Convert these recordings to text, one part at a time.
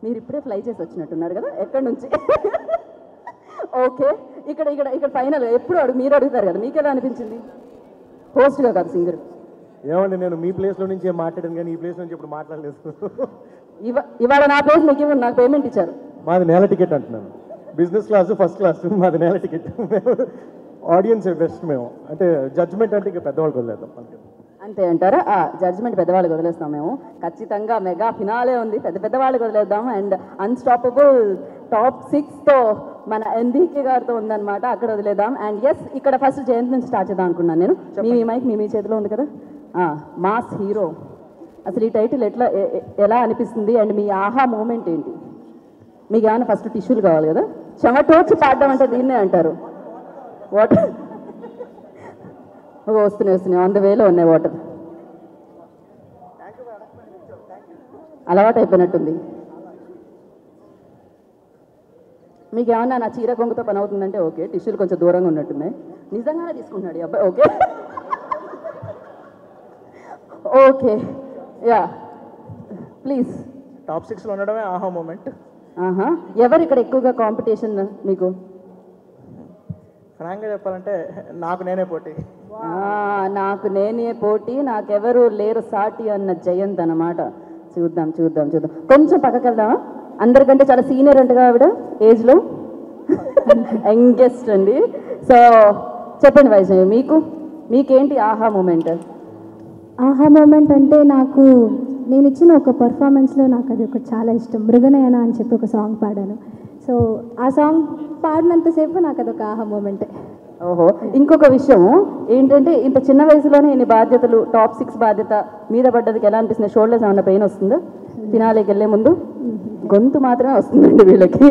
మీరు ఇప్పుడే ఫ్లై చేసి వచ్చినట్టున్నారు కదా ఎక్కడి నుంచి ఓకే ఇక్కడ ఇక్కడ ఇక్కడ ఫైనల్ ఎప్పుడు అడుగు మీరు అడుగుతారు కదా మీకు ఎలా అనిపించింది హోస్ట్గా కాదు సింగర్ ఏమండి నేను మీ ప్లేస్లో నుంచి ఏం మాట్లాడాను కానీ ఈ ప్లేస్ నుంచి ఇప్పుడు మాట్లాడలేదు ఇవ ఇవాళ నా ప్లేస్ మీకు ఇవ్వండి నాకు పేమెంట్ ఇచ్చారు మాది నేల టికెట్ అంటున్నాను బిజినెస్ క్లాస్ ఫస్ట్ క్లాస్ మాది నేల టికెట్ ఆడియన్స్ బెస్ట్ మేము అంటే జడ్జ్మెంట్ అంటే ఇంకా పెద్దవాళ్ళకి వదిలేద్దాం అంతే అంతే అంటారా జడ్జ్మెంట్ పెద్దవాళ్ళకి వదిలేస్తాం మేము ఖచ్చితంగా మెగా ఫినాలే ఉంది పెద్ద పెద్దవాళ్ళకి వదిలేద్దాం అండ్ అన్స్టాపబుల్ టాప్ సిక్స్తో మన ఎన్బీకే గారితో ఉందన్నమాట అక్కడ వదిలేద్దాం అండ్ ఎస్ ఇక్కడ ఫస్ట్ జయంత్ నుంచి స్టార్ట్ చేద్దాం అనుకున్నాను నేను మీ మీ మైక్ మీ మీ చేతిలో ఉంది కదా మాస్ హీరో అసలు ఈ టైటిల్ ఎట్లా ఎ- ఎ- ఎలా అనిపిస్తుంది అండ్ మీ ఆహా మూమెంట్ ఏంటి మీకు ఏమైనా ఫస్ట్ టిష్యూలు కావాలి కదా చెమటోచి పాడడం అంటే దీన్నే అంటారు వాటర్ వస్తున్నాయి వస్తున్నాయి వంద వేలో ఉన్నాయి వాటర్ అలవాటు అయిపోయినట్టుంది మీకు ఏమన్నా నా చీర కొంగుతో పని అవుతుందంటే ఓకే టిష్యూలు కొంచెం దూరంగా ఉన్నట్టున్నాయి నిజంగానే తీసుకుంటున్నాడు ఈ అబ్బాయి okay okay yeah please top సిక్స్లో ఉండడమే ఆహా మూమెంట్ ఆహా ఎవరు ఇక్కడ ఎక్కువగా కాంపిటీషన్ మీకు ఫ్రాంక్గా చెప్పాలంటే నాకు నేనే పోటీ ఆ, నాకు నేనే పోటీ నాకెవరు లేరు సాటి అన్న జయంత్ అన్నమాట చూద్దాం చూద్దాం చూద్దాం కొంచెం పక్కకి వెళ్దామా అందరికంటే చాలా సీనియర్ అంటగా ఆవిడ ఏజ్లో యంగెస్ట్ అండి సో చెప్పండి వైష్ణవి మీకు మీకేంటి ఆహా మూమెంట్ ఆహా మూమెంట్ అంటే నాకు నేను ఇచ్చిన ఒక పర్ఫార్మెన్స్లో నాకు అది ఒకటి చాలా ఇష్టం మృగనయన అని చెప్పి ఒక సాంగ్ పాడాను సో ఆ సాంగ్ పాడినంతసేపు నాకు అదొక ఆహా మూమెంటే ఓహో ఇంకొక విషయం ఏంటంటే ఇంత చిన్న వయసులోనే ఇన్ని బాధ్యతలు టాప్ సిక్స్ బాధ్యత మీద పడ్డదికి ఎలా అనిపిస్తుంది షోల్డర్స్ ఏమైనా పెయిన్ వస్తుందా ఫినాలేకి వెళ్ళే ముందు గొంతు మాత్రమే వస్తుందండి వీళ్ళకి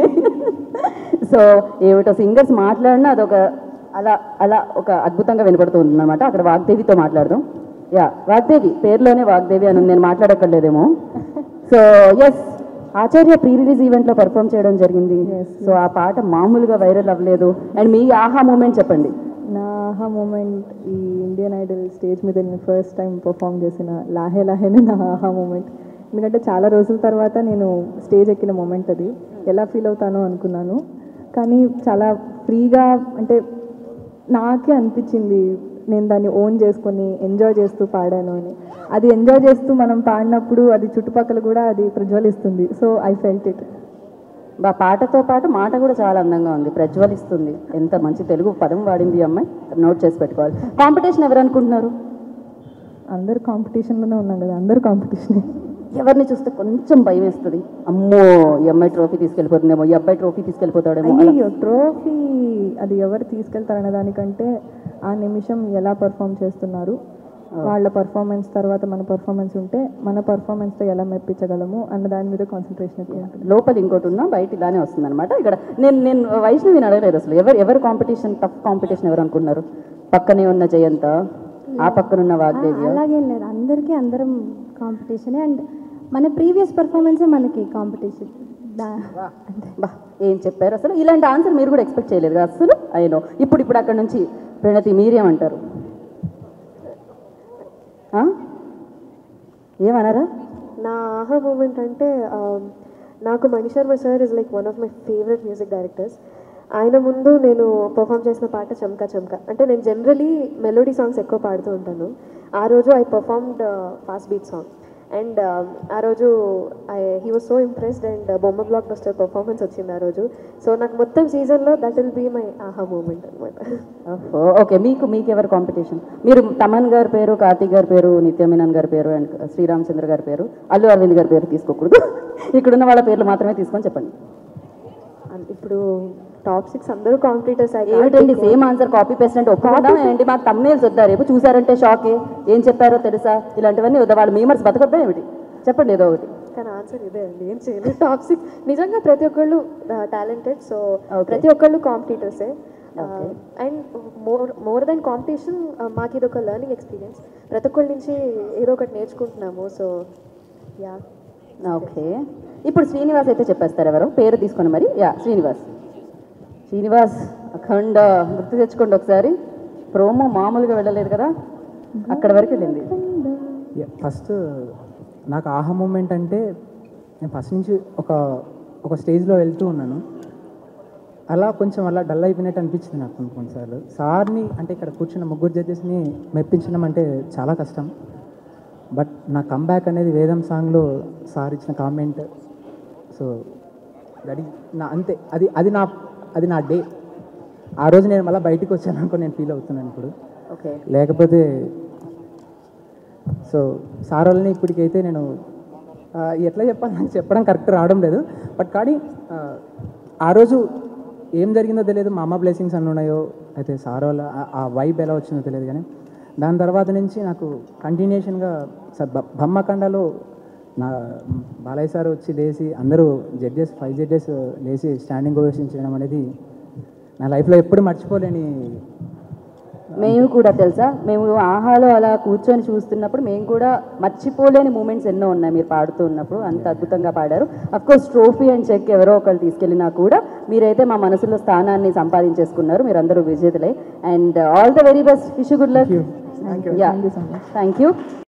సో ఏమిటో సింగర్స్ మాట్లాడినా అదొక అలా అలా ఒక అద్భుతంగా వినపడుతుంది అనమాట అక్కడ వాగ్దేవితో మాట్లాడదాం యా వాగ్దేవి పేరులోనే వాగ్దేవి అని ఉంది. నేను మాట్లాడక్కర్లేదేమో so yes Acharya pre release ఈవెంట్లో పర్ఫామ్ చేయడం జరిగింది సో ఆ పాట మామూలుగా వైరల్ అవ్వలేదు అండ్ మీ ఆహా మూమెంట్ చెప్పండి నా ఆహా మూమెంట్ ఈ ఇండియన్ ఐడల్ స్టేజ్ మీద నేను ఫస్ట్ టైం పర్ఫామ్ చేసిన లాహే లాహేనే నా ఆహా మూమెంట్ ఎందుకంటే చాలా రోజుల తర్వాత నేను స్టేజ్ ఎక్కిన మూమెంట్ అది ఎలా ఫీల్ అవుతానో అనుకున్నాను కానీ చాలా ఫ్రీగా అంటే నాకే అనిపించింది నేను దాన్ని ఓన్ చేసుకొని ఎంజాయ్ చేస్తూ పాడాను అని అది ఎంజాయ్ చేస్తూ మనం పాడినప్పుడు అది చుట్టుపక్కల కూడా అది ప్రజ్వలిస్తుంది సో ఐ ఫెల్ట్ ఇట్ బా పాటతో పాటు మాట కూడా చాలా అందంగా ఉంది ప్రజ్వలిస్తుంది ఎంత మంచి తెలుగు పదం వాడింది ఈ అమ్మాయి నోట్ చేసి పెట్టుకోవాలి కాంపిటీషన్ ఎవరు అనుకుంటున్నారు అందరు కాంపిటీషన్లోనే ఉన్నాం కదా అందరూ కాంపిటీషనే ఎవరిని చూస్తే కొంచెం భయం వేస్తుంది అమ్మో ఈ అమ్మాయి ట్రోఫీ తీసుకెళ్ళిపోతుందేమో ఈ అబ్బాయి ట్రోఫీ తీసుకెళ్ళిపోతాడేమో అలా. అయ్యో ట్రోఫీ అది ఎవరు తీసుకెళ్తారనే దానికంటే ఆ నిమిషం ఎలా పర్ఫామ్ చేస్తున్నారు వాళ్ళ పర్ఫార్మెన్స్ తర్వాత మన పర్ఫార్మెన్స్ ఉంటే మన పర్ఫార్మెన్స్తో ఎలా మెప్పించగలము అన్న దాని మీద కాన్సన్ట్రేషన్ ఎక్కువ ఉంటుంది లోపల ఇంకోటి ఉన్నా బయట ఇలానే వస్తుంది అనమాట ఇక్కడ నేను నేను వైష్ణవిని అడగలేదు అసలు ఎవరు ఎవరు కాంపిటీషన్ టఫ్ కాంపిటీషన్ ఎవరు అనుకుంటున్నారు పక్కనే ఉన్న జయంత ఆ పక్కనున్న వాగ్దేవి అలాగేం లేదు అందరికీ అందరం కాంపిటీషనే అండ్ మన ప్రీవియస్ పర్ఫార్మెన్సే మనకి కాంపిటీషన్ బా ఏం చెప్పారు అసలు ఇలాంటి ఆన్సర్ మీరు కూడా ఎక్స్పెక్ట్ చేయలేదు కదా అసలు అయినో ఇప్పుడు ఇప్పుడు అక్కడ నుంచి ప్రణతి మీరేమంటారు ఆ? ఏమన్నారా నా ఆహా మూమెంట్ అంటే um, నాకు Mani Sharma sir is like one of my favourite music directors ఆయన ముందు నేను పర్ఫామ్ చేసిన పాట చమ్కా చమ్కా అంటే నేను జనరలీ మెలోడీ సాంగ్స్ ఎక్కువ పాడుతూ ఉంటాను ఆ రోజు I performed fast beat song and ఆ రోజు I he was so impressed and బొమ్మ బ్లాక్ బస్టర్ పర్ఫార్మెన్స్ వచ్చింది ఆ రోజు సో నాకు మొత్తం సీజన్లో that will be my aha moment అనమాట ఓకే మీకు మీకు ఎవరు కాంపిటీషన్ మీరు తమన్ గారి పేరు కార్తీక్ గారి పేరు నిత్యమేనన్ గారి పేరు అండ్ శ్రీరామచంద్ర గారి పేరు అల్లు అరవింద్ గారి పేరు తీసుకోకూడదు ఇక్కడున్న వాళ్ళ పేర్లు మాత్రమే తీసుకొని చెప్పండి ఇప్పుడు టాప్ సిక్స్ అందరూ కాంపిటీటర్స్ ఏమిటండి సేమ్ ఆన్సర్ కాపీ పేస్ట్ అంటే ఒప్పుకుంటాం ఏంటి మాకు తమ్నేల్స్ వద్దా రేపు చూసారంటే షాకే ఏం చెప్పారో తెలుసా ఇలాంటివన్నీ వద్దా వాళ్ళ మీమర్స్ బతకొద్దా ఏమిటి చెప్పండి ఏదో ఒకటి కానీ ఆన్సర్ ఇదే అండి ఏం చేయలేదు టాప్ సిక్స్ నిజంగా ప్రతి ఒక్కళ్ళు టాలెంటెడ్ సో Okay. ప్రతి ఒక్కళ్ళు కాంపిటీటర్సే and more more then competition మాకు ఇది ఒక లెర్నింగ్ ఎక్స్పీరియన్స్ ప్రతి ఒక్కళ్ళ నుంచి ఏదో ఒకటి నేర్చుకుంటున్నాము సో యా ఓకే ఇప్పుడు శ్రీనివాస్ అయితే చెప్పేస్తారు ఎవరు పేరు తీసుకొని మరి యా శ్రీనివాస్ శ్రీనివాస్ అఖండ గుర్తు తెచ్చుకోండి ఒకసారి ప్రోమో మామూలుగా వెళ్ళలేదు కదా అక్కడ వరకు వెళ్ళింది ఫస్ట్ నాకు ఆహా మూమెంట్ అంటే నేను ఫస్ట్ నుంచి ఒక ఒక స్టేజ్లో వెళ్తూ ఉన్నాను అలా కొంచెం అలా డల్ అయిపోయినట్టు అనిపించింది నాకు కొన్ని కొన్నిసార్లు సార్ని అంటే ఇక్కడ కూర్చున్న ముగ్గురు జడ్జెస్ని మెప్పించడం అంటే చాలా కష్టం బట్ నా కంబ్యాక్ అనేది వేదం సాంగ్లో సార్ ఇచ్చిన కామెంట్ సో దట్ ఈస్ నా అంతే అది అది నా అది నా డే ఆ రోజు నేను మళ్ళీ బయటికి వచ్చాను అనుకో నేను ఫీల్ అవుతున్నాను ఇప్పుడు ఓకే లేకపోతే సో సార్ వాళ్ళని ఇప్పటికైతే నేను ఆ, ఎట్లా చెప్పాలి నాకు చెప్పడం కరెక్ట్ రావడం లేదు బట్ కానీ ఆ, ఆ రోజు ఏం జరిగిందో తెలియదు మా అమ్మ బ్లెస్సింగ్స్ అన్నీ ఉన్నాయో అయితే సార్ వాళ్ళ ఆ- ఆ వైబ్ ఎలా వచ్చిందో తెలియదు కానీ దాని తర్వాత నుంచి నాకు కంటిన్యూషన్గా బొమ్మకండలో నా బాలయ్య సార్ వచ్చి లేచి అందరూ జడ్జెస్ ఫైవ్ జడ్జెస్ లేచి స్టాండింగ్ ఓవేషన్ చేయడం అనేది నా లైఫ్లో ఎప్పుడు మర్చిపోలేని మేము కూడా తెలుసా మేము ఆహాలో అలా కూర్చొని చూస్తున్నప్పుడు మేము కూడా మర్చిపోలేని మూమెంట్స్ ఎన్నో ఉన్నాయి మీరు పాడుతూ ఉన్నప్పుడు అంత అద్భుతంగా పాడారు of course trophy and cheque ఎవరో ఒకళ్ళు తీసుకెళ్ళినా కూడా మీరైతే మా మనసులో స్థానాన్ని సంపాదించేసుకున్నారు మీరందరూ విజేతలే and all the very best wish good luck yeah thank you